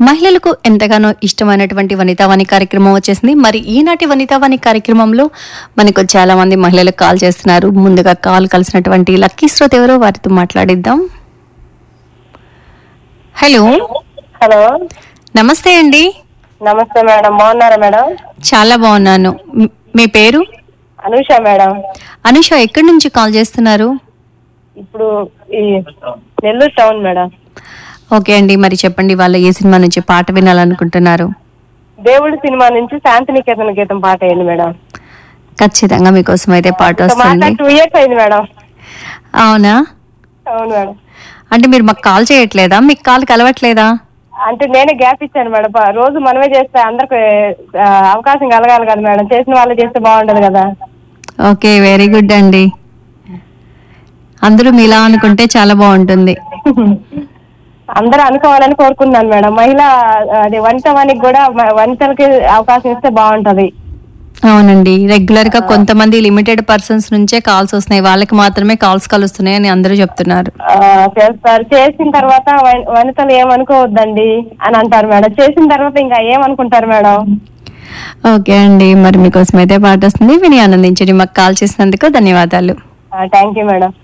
మహిళలకు ఎంతగానో ఇష్టమైనటువంటి వనితావాణి కార్యక్రమం వచ్చేసింది మరి ఈనాటి వనితావాణి కార్యక్రమంలో మనకు చాలా మంది మహిళలు కాల్ చేస్తున్నారు ముందుగా కాల్ కలిసినటువంటి లక్కీ శ్రోత ఎవరో వారితో మాట్లాడిద్దాం హలో హలో నమస్తే అండి నమస్తే మేడం బాగున్నారా మేడం చాలా బాగున్నాను మ్- మీ పేరు అనూష మేడం అనుష ఎక్కడి నుంచి కాల్ చేస్తున్నారు ఇప్పుడు ఈ నెల్లూరు టౌన్ మేడం ఓకే అండి మరి చెప్పండి వాళ్ళ ఏ సినిమా నుంచి పాట వినాలనుకుంటున్నారు దేవుడి సినిమా నుంచి శాంతినికేతన గీతం పాట అయింది మేడం ఖచ్చితంగా మీకోసం అయితే పాట ఇంకా వస్తుంది మాట్లాడి టూ ఇయర్స్ అయింది మేడం అవునా అవును మేడం అంటే మీరు మాకు కాల్ చేయట్లేదా మీకు కాల్ కలవట్లేదా అంటే నేనే గ్యాప్ ఇచ్చాను మేడం ప- రోజు మనమే చేస్తే అందరికి ఆ, అవకాశం కలగాలి కదా మేడం చేసిన వాళ్ళు చేస్తే బాగుంటది కదా ఓకే వెరీ గుడ్ అండి అందరూ మీలా అనుకుంటే చాలా బాగుంటుంది అందరూ అనుకోవాలని కోరుకున్నాను మేడం మహిళ అది వనితవానికి కూడా మ- వనితలకి అవకాశం ఇస్తే బాగుంటది అవునండి రెగ్యులర్ గా కొంతమంది లిమిటెడ్ పర్సన్స్ నుంచే కాల్స్ వస్తున్నాయి వాళ్ళకి మాత్రమే కాల్స్ కలుస్తున్నాయి అని అందరూ చెప్తున్నారు ఆ, చేస్తారు చేసిన తర్వాత వన్- వనితలు ఏమనుకోవద్దండి అని అంటారు మేడం చేసిన తర్వాత ఇంకా ఏమనుకుంటారు మేడం ఓకే అండి మరి మీకోసం అయితే పాట వస్తుంది విని ఆనందించండి మాకు కాల్ చేసినందుకు ధన్యవాదాలు థ్యాంక్ యూ మేడం